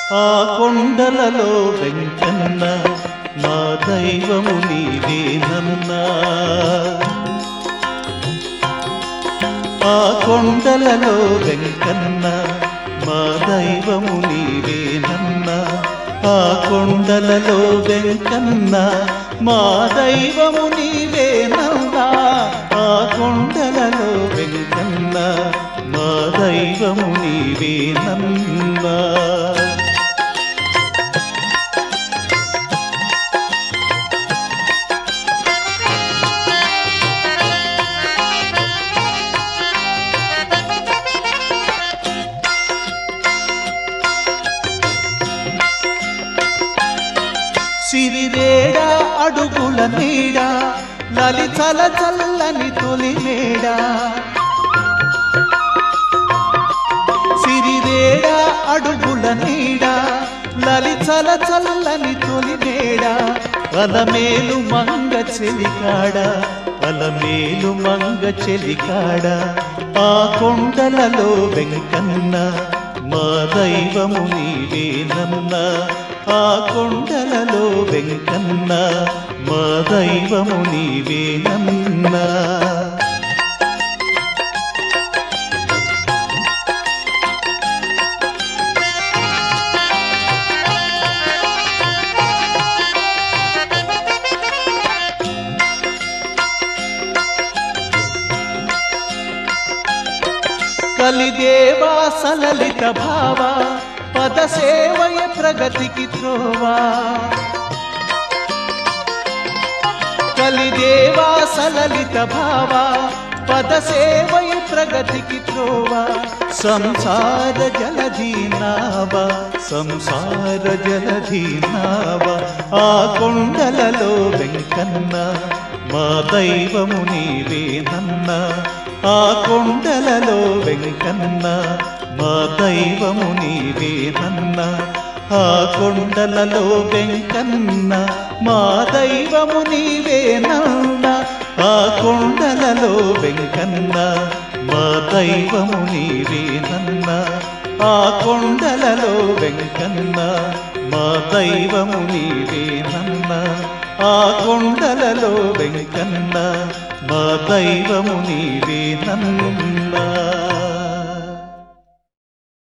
ఆ కొండలలో వెంకన్న మా దైవము నీవేనన్నా ఆ కొండలలో వెంకన్న మా దైవము నీవేనన్నా ఆ కొండలలో వెంకన్న మా దైవము నీవేనన్నా ఆ కొండలలో వెంకన్న మా దైవము నీవేనన్నా సిరిరేడా అడుగుల నీడ లలితల చల్లని తొలి మేడ సిరిరేడా అడుగుల నీడ లలితల చల్లని తొలి మేడ అలమేలు మంగ చెలికాడ అలమేలు మంగ చెలికాడ ఆ కొండలలో వెంకన్న మా దైవము నీవేనన్నా ఆ కొండలలో వెంకన్న మా దైవము నీవేనన్నా కలిదేవా సలలిత భావ పద సేవయ ప్రగతికి త్రోవా కలిదేవా సలలిత భావ పద సేవయ ప్రగతికి త్రోవా సంసార జలధీనావ సంసార జలధీనావ ఆ కొండలలో వెంకన్న మా దైవము నీవేనన్నా ఆ కొండలలో వెంకన్న మా దైవము నీవేనన్నా ఆ కొండలలో వెంకన్న మా దైవము నీవేనన్నా ఆ కొండలలో వెంకన్న మా దైవము నీవేనన్నా ఆ కొండలలో వెంకన్న మా దైవము నీవేనన్నా ఆ కొండలలో వెంకన్న మా దైవము నీవేనన్నా